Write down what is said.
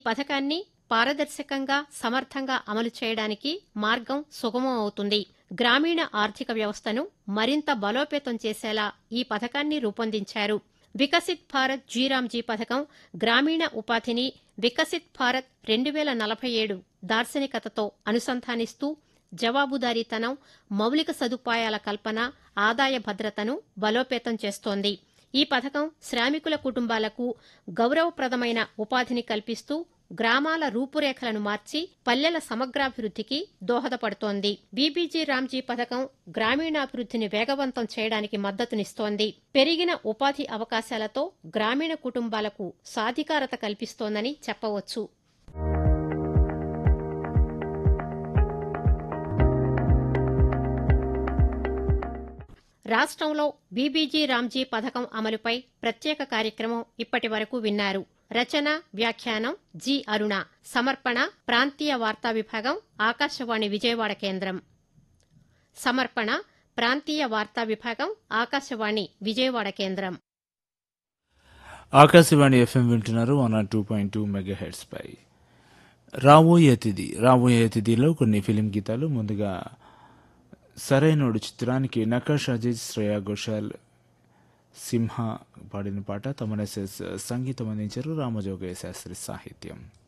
పథకాన్ని పారదర్శకంగా సమర్థంగా అమలు చేయడానికి మార్గం సుగమం అవుతుంది గ్రామీణ ఆర్థిక వ్యవస్థను మరింత బలోపేతం చేసేలా ఈ పథకాన్ని రూపొందించారు వికసిత్ భారత్ జీరామ్జీ పథకం గ్రామీణ ఉపాధిని వికసిత్ భారత్ రెండు వేల నలభై ఏడు దార్శనికతతో అనుసంధానిస్తూ జవాబుదారీతనం మౌలిక సదుపాయాల కల్పన ఆదాయ భద్రతను బలోపేతం చేస్తోంది ఈ పథకం శ్రామికుల కుటుంబాలకు గౌరవప్రదమైన ఉపాధిని కల్పిస్తూ గ్రామాల రూపురేఖలను మార్చి పల్లెల సమగ్రాభివృద్ధికి దోహదపడుతోంది బీబీజీ రామ్జీ పథకం గ్రామీణాభివృద్ధిని వేగవంతం చేయడానికి మద్దతునిస్తోంది పెరిగిన ఉపాధి అవకాశాలతో గ్రామీణ కుటుంబాలకు సాధికారత కల్పిస్తోందని చెప్పవచ్చు రాష్ట్రంలో బీబీజీ రామ్జీ పథకం అమలుపై ప్రత్యేక కార్యక్రమం ఇప్పటి వరకు విన్నారు రచన వ్యాఖ్యానం జి అరుణ సమర్పణ ప్రాంతీయ వార్తా విభాగం ఆకాశవాణి విజయవాడ కేంద్రం సమర్పణ ప్రాంతీయ వార్తా విభాగం ఆకాశవాణి విజయవాడ కేంద్రం ఆకాశవాణి ఎఫ్ఎం వింటున్నారు one R two point two mega heads పై రాబోయే అతిథి రాబోయే అతిథిలో కొన్ని ఫిలిం గీతాలు ముందుగా సరైనోడు చిత్రానికి నకాష్ అజీజ్ శ్రేయా ఘోషాల్ సింహ పాడిన పాట తమనెసెస్ సంగీతం అందించారు రామజోగయ్య శాస్త్రి సాహిత్యం